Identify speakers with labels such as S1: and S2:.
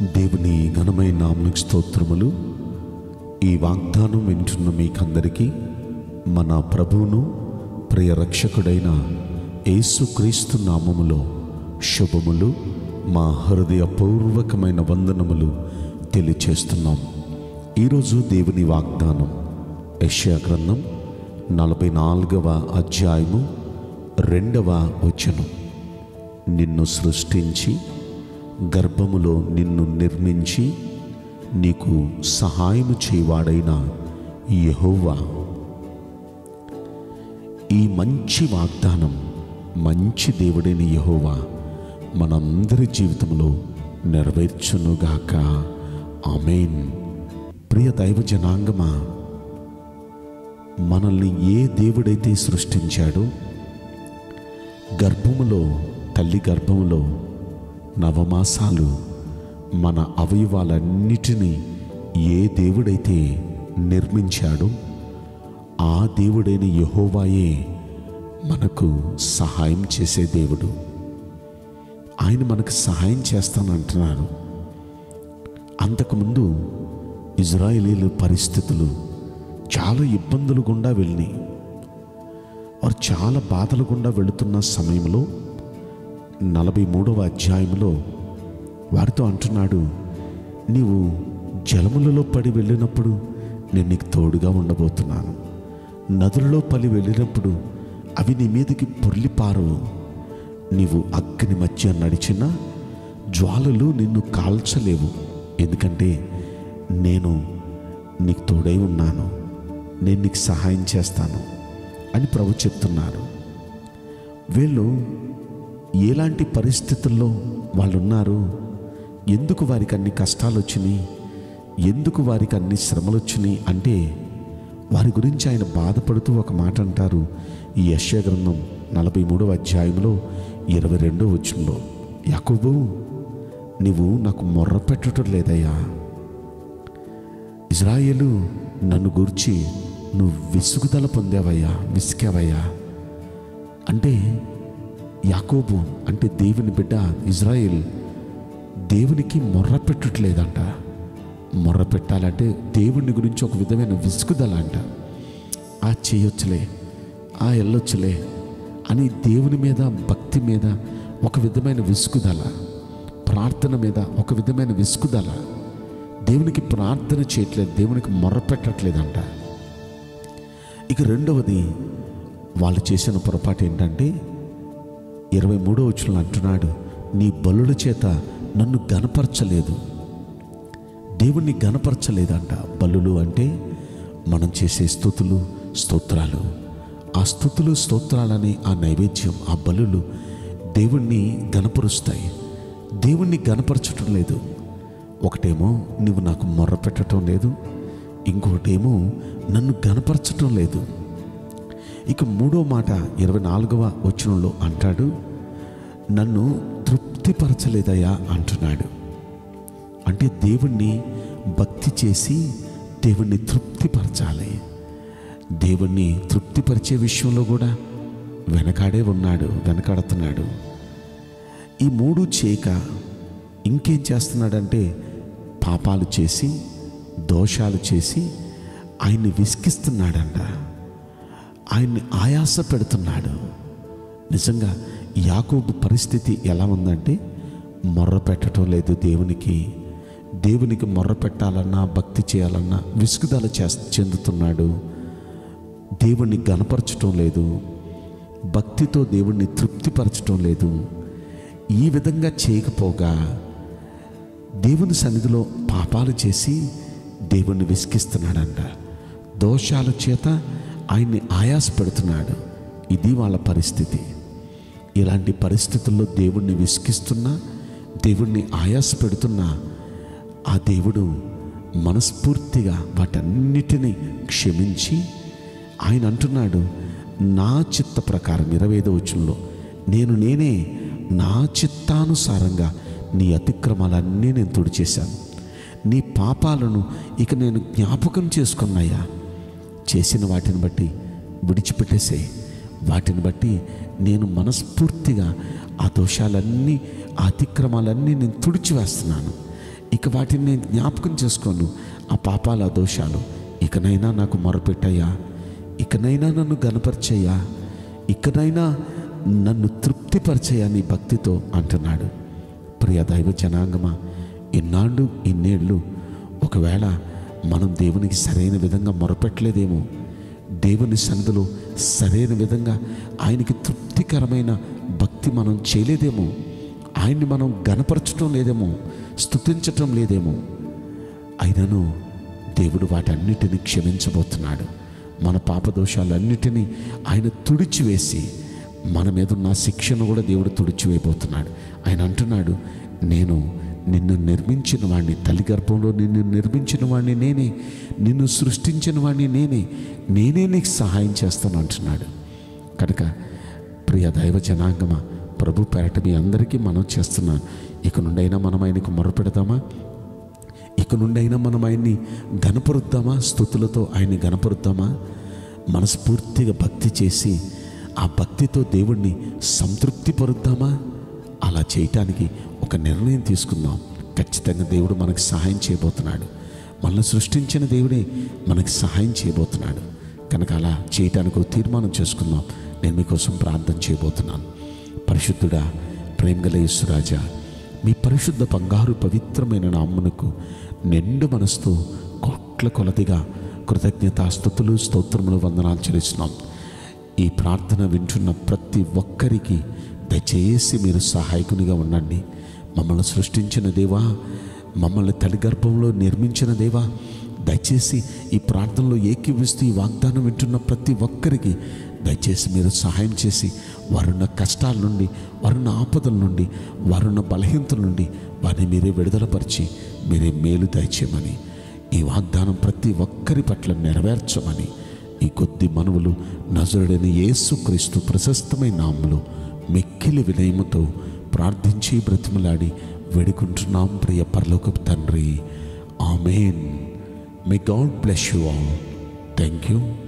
S1: దేవుని ఘనమైన నామనికి స్తోత్రములు ఈ వాగ్దానం వింటున్న మీకందరికీ మన ప్రభువును ప్రియ రక్షకుడైన యేసుక్రీస్తు నామములో శుభములు మా హృదయపూర్వకమైన వందనములు తెలియచేస్తున్నాం ఈరోజు దేవుని వాగ్దానం యెషయా గ్రంథం నలభై నాలుగవ అధ్యాయము రెండవ వచనం నిన్ను సృష్టించి గర్భములో నిన్ను నిర్మించి నీకు సహాయము చేయవాడైన యెహోవా ఈ మంచి వాగ్దానం మంచి దేవుడైన యెహోవా మనందరి జీవితంలో నెరవేర్చునుగాక ఆమెన్ ప్రియ దైవ జనాంగమా మనల్ని ఏ దేవుడైతే సృష్టించాడో గర్భములో తల్లి గర్భములో నవమాసాలు మన అవయవాలన్నిటినీ ఏ దేవుడైతే నిర్మించాడో ఆ దేవుడైన యహోవాయే మనకు సహాయం చేసే దేవుడు ఆయన మనకు సహాయం చేస్తానంటున్నారు అంతకుముందు ఇజ్రాయేలీల పరిస్థితులు చాలా ఇబ్బందులు గుండా వెళ్ళినాయి వారు చాలా బాధలు గుండా వెళుతున్న సమయంలో నలభై మూడవ అధ్యాయంలో వారితో అంటున్నాడు నీవు జలములలో పడి వెళ్ళినప్పుడు నేను నీకు తోడుగా ఉండబోతున్నాను నదులలో పడి వెళ్ళినప్పుడు అవి నీ మీదకి పొర్లిపారవు నీవు అగ్ని మధ్య నడిచిన జ్వాలలు నిన్ను కాల్చలేవు ఎందుకంటే నేను నీకు తోడై ఉన్నాను నేను నీకు సహాయం చేస్తాను అని ప్రభు చెప్తున్నారు వీళ్ళు ఎలాంటి పరిస్థితుల్లో వాళ్ళు ఉన్నారు ఎందుకు వారికి అన్ని కష్టాలు వచ్చినాయి ఎందుకు వారికి అన్ని శ్రమలు వచ్చినాయి అంటే వారి గురించి ఆయన బాధపడుతూ ఒక మాట అంటారు ఈ యశ్య గ్రంథం నలభై మూడవ అధ్యాయంలో ఇరవై రెండో వచ్చంలో యాకోబు నీవు నాకు మొర్ర పెట్టడం లేదయ్యా ఇజ్రాయేలు నన్ను గూర్చి నువ్వు విసుగుదల పొందావయ్యా విసికావయ్యా అంటే యాకోబు అంటే దేవుని బిడ్డ ఇజ్రాయిల్ దేవునికి మొర్ర పెట్టట్లేదంట మొర్ర పెట్టాలంటే దేవుని గురించి ఒక విధమైన విసుగుదల అంట ఆ చేయొచ్చులే ఆ వెళ్ళొచ్చులే అని దేవుని మీద భక్తి మీద ఒక విధమైన విసుగుదల ప్రార్థన మీద ఒక విధమైన విసుగుదల దేవునికి ప్రార్థన చేయట్లేదు దేవునికి మొర్ర పెట్టట్లేదంట ఇక రెండవది వాళ్ళు చేసిన పొరపాటు ఏంటంటే ఇరవై మూడో వచ్చిన అంటున్నాడు నీ బలుల చేత నన్ను గనపరచలేదు దేవుణ్ణి గనపరచలేదంట బలులు అంటే మనం చేసే స్థుతులు స్తోత్రాలు ఆ స్థుతులు స్తోత్రాలని ఆ నైవేద్యం ఆ బలులు దేవుణ్ణి గనపరుస్తాయి దేవుణ్ణి గనపరచటం లేదు ఒకటేమో నువ్వు నాకు మొర్ర పెట్టడం లేదు ఇంకొకటేమో నన్ను గనపరచటం లేదు ఇక మూడో మాట ఇరవై నాలుగవ వచనంలో అంటాడు నన్ను తృప్తిపరచలేదయ్యా అంటున్నాడు అంటే దేవుణ్ణి భక్తి చేసి దేవుణ్ణి తృప్తిపరచాలి దేవుణ్ణి తృప్తిపరిచే విషయంలో కూడా వెనకాడే ఉన్నాడు వెనకాడుతున్నాడు ఈ మూడు చేయక ఇంకేం చేస్తున్నాడంటే పాపాలు చేసి దోషాలు చేసి ఆయన్ని విసికిస్తున్నాడంట ఆయన్ని ఆయాస పెడుతున్నాడు నిజంగా యాకోబు పరిస్థితి ఎలా ఉందంటే మొర్ర పెట్టడం లేదు దేవునికి దేవునికి మొర్ర పెట్టాలన్నా భక్తి చేయాలన్నా విసుగుదల చే చెందుతున్నాడు దేవుణ్ణి గనపరచటం లేదు భక్తితో దేవుణ్ణి తృప్తిపరచటం లేదు ఈ విధంగా చేయకపోగా దేవుని సన్నిధిలో పాపాలు చేసి దేవుణ్ణి విసికిస్తున్నాడంట దోషాల చేత ఆయన్ని ఆయాస పెడుతున్నాడు ఇది వాళ్ళ పరిస్థితి ఇలాంటి పరిస్థితుల్లో దేవుణ్ణి విసికిస్తున్నా దేవుణ్ణి ఆయాస పెడుతున్నా ఆ దేవుడు మనస్ఫూర్తిగా వాటన్నిటినీ క్షమించి ఆయన అంటున్నాడు నా చిత్త ప్రకారం ఇరవై ఐదో వచనంలో నేను నేనే నా చిత్తానుసారంగా నీ అతిక్రమాలన్నీ నేను తుడిచేశాను నీ పాపాలను ఇక నేను జ్ఞాపకం చేసుకున్నాయా చేసిన వాటిని బట్టి విడిచిపెట్టేసే వాటిని బట్టి నేను మనస్ఫూర్తిగా ఆ దోషాలన్నీ ఆ అతిక్రమాలన్నీ నేను తుడిచివేస్తున్నాను ఇక వాటిని నేను జ్ఞాపకం చేసుకోను ఆ పాపాల దోషాలు ఇకనైనా నాకు మొరపెట్టయ్యా ఇకనైనా నన్ను గనపరిచయ్యా ఇకనైనా నన్ను తృప్తిపరిచయ్యా నీ భక్తితో అంటున్నాడు ప్రియ దైవ జనాంగమా ఇన్నాళ్ళు ఇన్నేళ్ళు ఒకవేళ మనం దేవునికి సరైన విధంగా మొరపెట్టలేదేమో దేవుని సన్నిధిలో సరైన విధంగా ఆయనకి తృప్తికరమైన భక్తి మనం చేయలేదేమో ఆయన్ని మనం గనపరచటం లేదేమో స్తుతించటం లేదేమో అయినను దేవుడు వాటన్నిటిని క్షమించబోతున్నాడు మన పాపదోషాలన్నిటినీ ఆయన తుడిచివేసి మన మీద ఉన్న శిక్షను కూడా దేవుడు తుడిచివేయబోతున్నాడు ఆయన అంటున్నాడు నేను నిన్ను నిర్మించిన వాడిని తల్లి గర్భంలో నిన్ను నిర్మించిన వాడిని నేనే నిన్ను సృష్టించిన వాడిని నేనే నేనే నీకు సహాయం చేస్తాను అంటున్నాడు కనుక ప్రియ దైవ జనాంగమా ప్రభు పేరట మీ అందరికీ మనం చేస్తున్నాను ఇక నుండైనా మనం ఆయనకు మొరపెడదామా ఇక నుండైనా మనం ఆయన్ని గనపరుద్దామా స్థుతులతో ఆయన్ని గనపరుద్దామా మనస్ఫూర్తిగా భక్తి చేసి ఆ భక్తితో దేవుణ్ణి సంతృప్తి పరుద్దామా అలా చేయటానికి ఒక నిర్ణయం తీసుకుందాం ఖచ్చితంగా దేవుడు మనకు సహాయం చేయబోతున్నాడు మనల్ని సృష్టించిన దేవుడే మనకి సహాయం చేయబోతున్నాడు కనుక అలా చేయటానికి ఒక తీర్మానం చేసుకుందాం నేను మీకోసం ప్రార్థన చేయబోతున్నాను పరిశుద్ధుడా ప్రేమగల యేసురాజా మీ పరిశుద్ధ బంగారు పవిత్రమైన నామ్మునకు నిండు మనసుతో కోట్ల కొలదిగా కృతజ్ఞతాస్థుతులు స్తోత్రములు వందనాలు చెల్లిస్తున్నాం ఈ ప్రార్థన వింటున్న ప్రతి ఒక్కరికి దయచేసి మీరు సహాయకునిగా ఉండండి మమ్మల్ని సృష్టించిన దేవా మమ్మల్ని తల్లి గర్భంలో నిర్మించిన దేవా దయచేసి ఈ ప్రార్థనలో ఏకీవిస్తూ ఈ వాగ్దానం వింటున్న ప్రతి ఒక్కరికి దయచేసి మీరు సహాయం చేసి వారున్న కష్టాల నుండి వారున్న ఆపదల నుండి వారున్న బలహీనతల నుండి వారిని మీరే విడుదలపరిచి మీరే మేలు దయచేయమని ఈ వాగ్దానం ప్రతి ఒక్కరి పట్ల నెరవేర్చమని ఈ కొద్ది మనవులు నజరుడైన యేసుక్రీస్తు ప్రశస్తమైన నామములో మిక్కిలి వినయముతో ప్రార్థించి బ్రతిమలాడి వేడుకుంటున్నాం ప్రియ పరలోకపు తండ్రి amen may God bless you all thank you